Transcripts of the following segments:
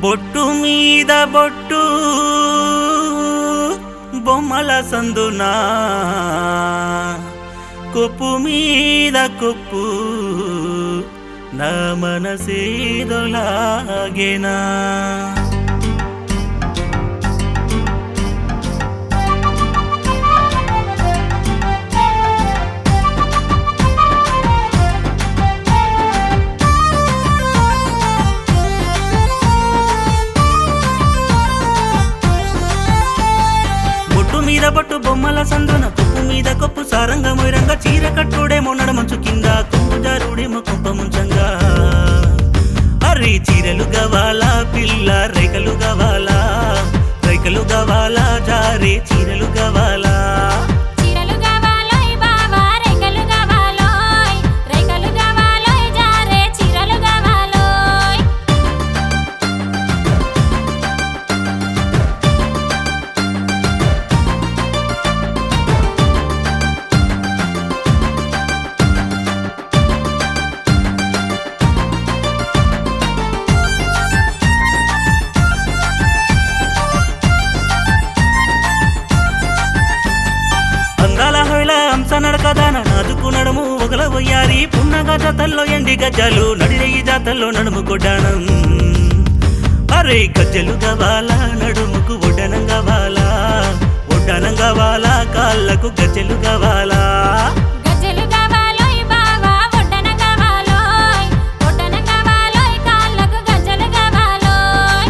బొట్టు మీద బొట్టు బొమ్మల సందునా కొప్పు మీద కొప్పు నా మనసేదొలాగేనా బొట్టు మీద బొట్టు బొమ్మల సందున కొప్పు మీద కొప్పు సారంగ మొయిరంగ చీర కట్టుడేమో నడమంచు కింద కొప్పు జారుడేమో కొంప ముంచంగా అరే చీరలు గవాలా పిల్ల రేఖలు గవాలా రేఖలు గవాలా జారే చీరలు గవాలా చీరలు కావాలోయ్ బావా రేఖలు కావాలోయ్ రేఖలు కావాలోయ్ జారే చీరలు కావాలోయ్ అందాల హొయల అంశ నడకదాన నాదుకు నడుము ఒకల వయ్యారి పున్నగా జాతల్లో ఎండి గజ్జలు నడిరేయి జాతల్లో నడుము కొడ్డానం అరే గజ్జలు గవాలా నడుముకు ఒడ్డనం గవాలా ఒడ్డనం గవాలా కాళ్ళకు గజ్జలు గవాలా గజ్జెలు కావాలోయ్ బావా ఒడ్డన కావాలోయ్ ఒడ్డన కావాలోయ్ కాళ్ళకు గజ్జెలు కావాలోయ్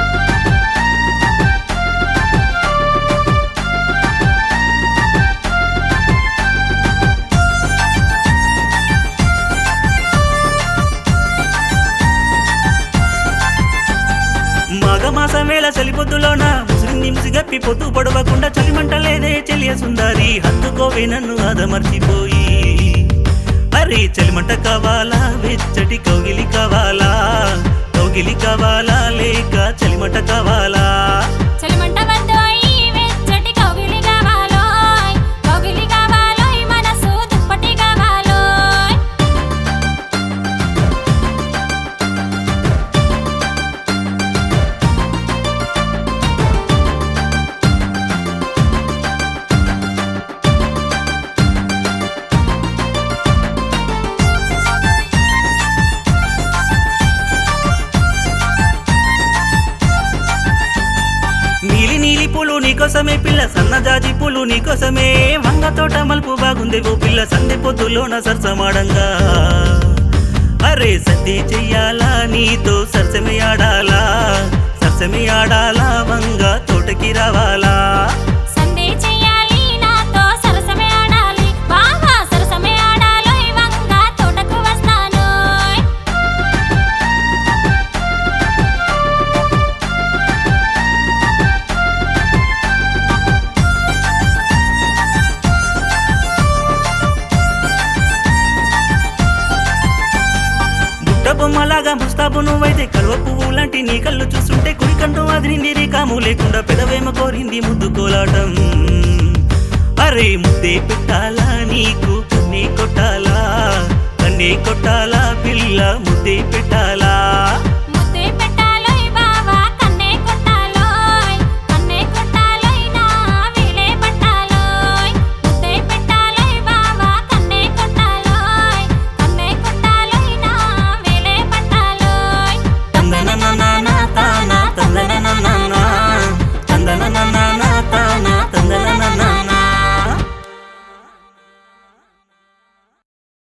మాఘమాసం వేళ చలిపొద్దులోన ముసిరి నిమిసి గప్పి పొద్దు పొడవకుండా చలిమంట లేదే చెలియ సుందరి హత్తుకోవే నన్ను అదమర్చిపోయి అరే చలిమంట కావాలా వెచ్చటి కౌగిలి కావాలా కౌగిలి కావాలా లేక చలిమంట కావాలా చలిమంట వద్దోయ్ వెచ్చటి కౌగిలి కావాలోయ్ కౌగిలి కావాలోయ్ మనసు దుప్పటి కావాలోయ్ నీలి నీలి పూలు నీకోసమే పిల్ల సన్నజాజి పూలు నీకోసమే వంగ తోట మలుపు బాగుంది ఓ పిల్ల సందె పొద్దులోన సరసమాడంగా అరే సద్ది చెయ్యాలా నీతో సరసమే ఆడాలా సరసమే ఆడాలా వంగ తోటకి రావాలా సందే చెయ్యాలి నాతో సరసమే ఆడాలి బావా సరసమే ఆడాలోయ్ వంగ తోటకు వస్తానోయ్ బుట్ట బొమ్మలాగా ముస్తాబు నువ్వైతే కలువ పువ్వు లాంటి నీ కళ్ళు చూస్తుంటే కుడి కంటూ అదిరింది నీ కాము లేకుండా పెదవేమ కోరింది ముద్దు కోలాటం అరే ముద్దే పెట్టాలా నీకు కన్నే కొట్టాలా కన్నే కొట్టాలా పిల్ల ముద్దే పెట్టాలా